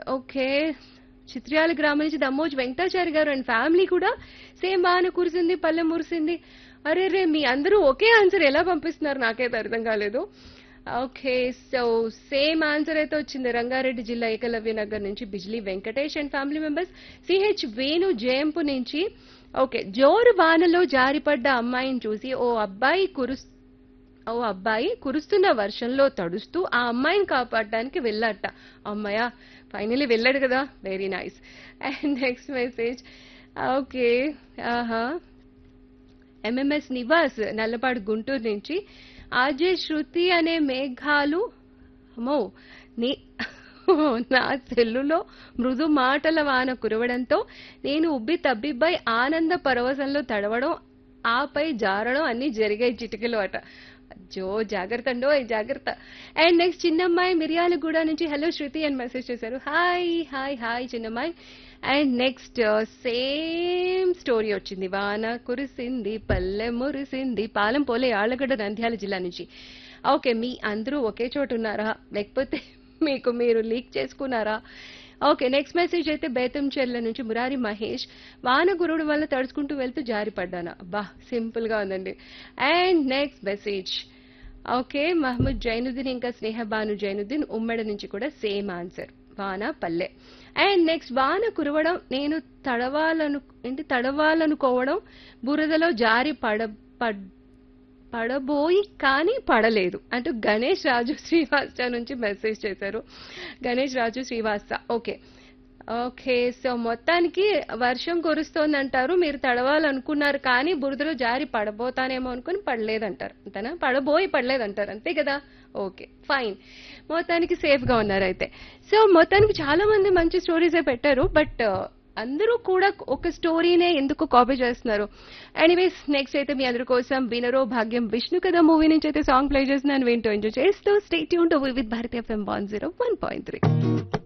okay Chityala గ్రామం నుంచి దమ్మోజ్ వెంకటాచారి గారు అండ్ ఫ్యామిలీ కూడా సేమ్ బాగానే కురిసింది పల్లె మురిసింది అరే రే మీ అందరూ ఒకే ఆన్సర్ ఎలా పంపిస్తున్నారు నాకైతే అర్థం కాలేదు ఓకే సో సేమ్ ఆన్సర్ అయితే వచ్చింది రంగారెడ్డి జిల్లా ఏకలవ్య నగర్ నుంచి Bijli Venkatesh and family members CH Venu Jayampu నుంచి ఓకే జోరు వానలో జారిపడ్డ అమ్మాయిని చూసి ఓ అబ్బాయి కురుస్ ఓ అబ్బాయి కురుస్తున్న వర్షంలో తడుస్తూ ఆ అమ్మాయిని కాపాడడానికి వెళ్ళాట అమ్మాయ ఫైనలీ వెళ్ళాడు కదా very nice and next message okay ఆహా ఎంఎంఎస్ నివాస్ నల్లపాడు గుంటూరు నుంచి ఆజే శృతి అనే మేఘాలు అమ్మో నీ నా సెల్లులో మృదు మాటల వాన కురవడంతో నేను ఉబ్బి తబ్బిబ్బై ఆనంద పరవశంలో తడవడం ఆపై జారడం అన్ని జరిగాయి చిటికలు అట జో జాగ్రత్త అండో జాగ్రత్త అండ్ నెక్స్ట్ చిన్నమ్మాయి మిర్యాలగూడ నుంచి హలో శృతి అని మెసేజ్ చేశారు హాయ్ హాయ్ హాయ్ చిన్నమ్మాయి అండ్ నెక్స్ట్ సేమ్ స్టోరీ వచ్చింది వాన కురిసింది పల్లె మురిసింది పాలెం పోలే ఆళ్ళగడ్డ నంద్యాల జిల్లా నుంచి ఓకే మీ అందరూ ఒకే చోట ఉన్నారా లేకపోతే మీకు మీరు లీక్ చేసుకున్నారా ఓకే నెక్స్ట్ మెసేజ్ అయితే బేతంచెర్ల నుంచి మురారి మహేష్ వాన గురుడు వల్ల తడుచుకుంటూ వెళ్తూ జారిపడ్డానా బా సింపుల్ గా ఉందండి and next message okay Mohammed Zainuddin ఇంకా స్నేహ బాను జైనుద్దీన్ ఉమ్మడి నుంచి కూడా సేమ్ ఆన్సర్ వాన పల్లె అండ్ నెక్స్ట్ వాన కురవడం నేను తడవాలను ఏంటి తడవాలనుకోవడం బురదలో జారి పడ పడ్ పడబోయి కానీ పడలేదు అంటూ గణేష్ రాజు శ్రీవాస్త నుంచి మెసేజ్ చేశారు Ganesh Raju Srivasta okay okay so మొత్తానికి వర్షం కురుస్తోందంటారు మీరు తడవాలనుకున్నారు కానీ బురదలో జారి పడబోతానేమో అనుకుని పడలేదంటారు అంతేనా పడబోయి పడలేదంటారు అంతే కదా ఓకే ఫైన్ మొత్తానికి సేఫ్ గా ఉన్నారు అయితే సో మొత్తానికి చాలా మంది మంచి స్టోరీసే పెట్టారు బట్ అందరూ కూడా ఒక స్టోరీనే ఎందుకు కాపీ చేస్తున్నారు ఎనీవేస్ నెక్స్ట్ అయితే మీ అందరి కోసం వినరో భాగ్యం విష్ణు కదా మూవీ నుంచి అయితే సాంగ్ ప్లే చేస్తున్నాను వింటూ ఎంజాయ్ చేస్తూ స్టేట్ యూన్ to Vividh Bharati FM one zero one point three